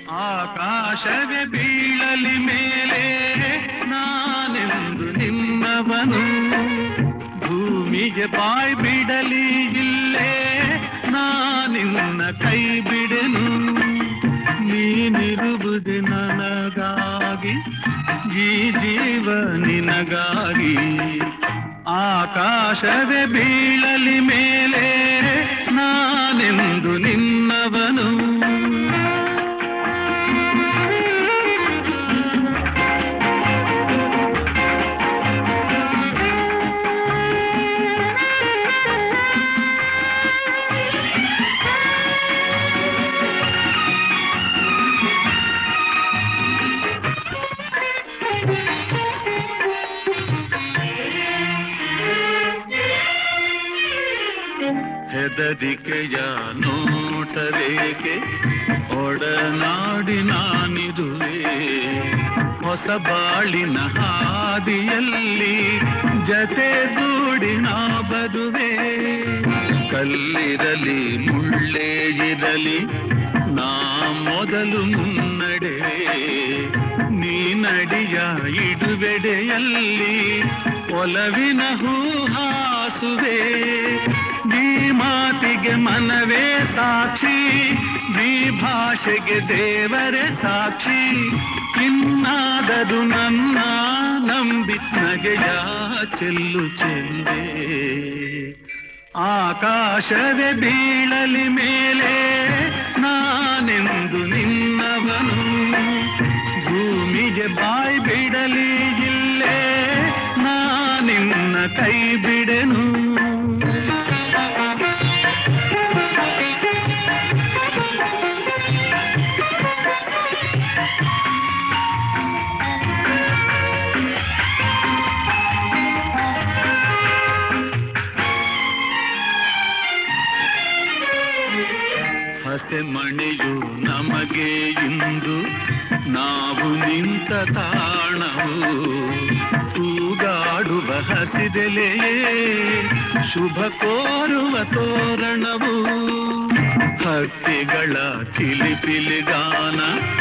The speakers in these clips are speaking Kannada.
ಆಕಾಶವೇ ಬೀಳಲಿ ಮೇಲೆ ನಾನೆಂದು ನಿನ್ನವನು ಭೂಮಿಗೆ ಬಾಯ್ ಬಿಡಲಿ ಇಲ್ಲೇ ನಾನಿನ್ನ ಕೈ ಬಿಡೆನು ನೀನಿರುವುದು ನನಗಾಗಿ ಈ ಜೀವ ನಿನಗಾಗಿ ಆಕಾಶವೇ ಬೀಳಲಿ ಮೇಲೆ ನಾನೆಂದು ನಿನ್ನವನು ಹೆದರಿಕೆಯ ನೋಟರೇಕೆ ಒಡನಾಡಿ ನಾನಿರುವೆ ಹೊಸ ಬಾಳಿನ ಹಾದಿಯಲ್ಲಿ ಜತೆಗೂಡಿ ನಾ ಬರುವೆ ಕಲ್ಲಿರಲಿ ಮುಳ್ಳೇ ಇರಲಿ ನಾ ಮೊದಲು ಮುನ್ನಡೆವೆ ನೀ ನಡಿಯ ಇಡುವೆಡೆಯಲ್ಲಿ ಒಲವಿನ ಹೂಹಾಸುವೆ ಈ ಮಾತಿಗೆ ಮನವೇ ಸಾಕ್ಷಿ ಈ ಭಾಷೆಗೆ ದೇವರೇ ಸಾಕ್ಷಿ ಇನ್ನಾದರೂ ನನ್ನ ನಂಬಿ ನಗೆಯ ಚೆಲ್ಲು ಚೆಲ್ಲೇ ಆಕಾಶವೇ ಬೀಳಲಿ ಮೇಲೆ ನಾನೆಂದು ನಿನ್ನವನು ಭೂಮಿಗೆ ಬಾಯ್ ಬಿಡಲಿ ಇಲ್ಲೇ ನಾನಿನ್ನ ಕೈ ಬಿಡೆನು ಹಸೆ ಮಣೆಯು ನಮಗೆ ಇಂದು ನಾವು ನಿಂತ ತಾಣವು ತೂಗಾಡುವ ಹಸಿದೆಲೆಯೇ ಶುಭ ಕೋರುವ ತೋರಣವು ಹಕ್ಕಿಗಳ ಚಿಲಿಪಿಲಿಗಾನ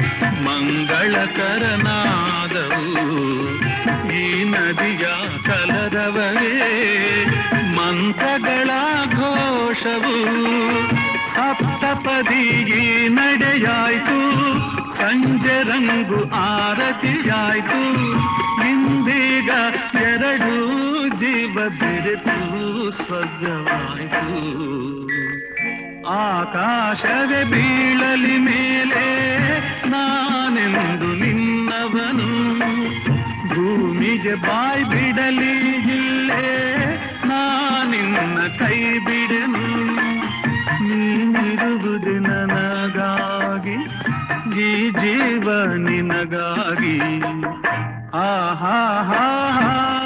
ಮಂಗಳಕರನಾದವು ಈ ನದಿಯ ಕಲರವೇ ಮಂತ್ರಗಳ ಘೋಷವು ಸಪ್ತಪದಿ ಈ ನಡೆಯಾಯ್ತು ಸಂಜೆ ರಂಗು ಆರತಿಯಾಯ್ತು ಇಂದೀಗ ಎರಡು ಜೀವ ಬೆರೆತು ಸ್ವರ್ಗವಾಯ್ತು ಆಕಾಶವೇ ಬೀಳಲಿ ಮೇಲೆ ನಾನೆಂದು ನಿನ್ನವನು ಭೂಮಿಗೆ ಬಾಯ್ ಬಿಡಲಿ ಇಲ್ಲೇ ನಾನಿನ್ನ ಕೈ ಬಿಡೆನು ನೀನಿರುವುದು ನನಗಾಗಿ ಈ ಜೀವ ನಿನಗಾಗಿ ಆಹಾ ಹಾ ಹಾ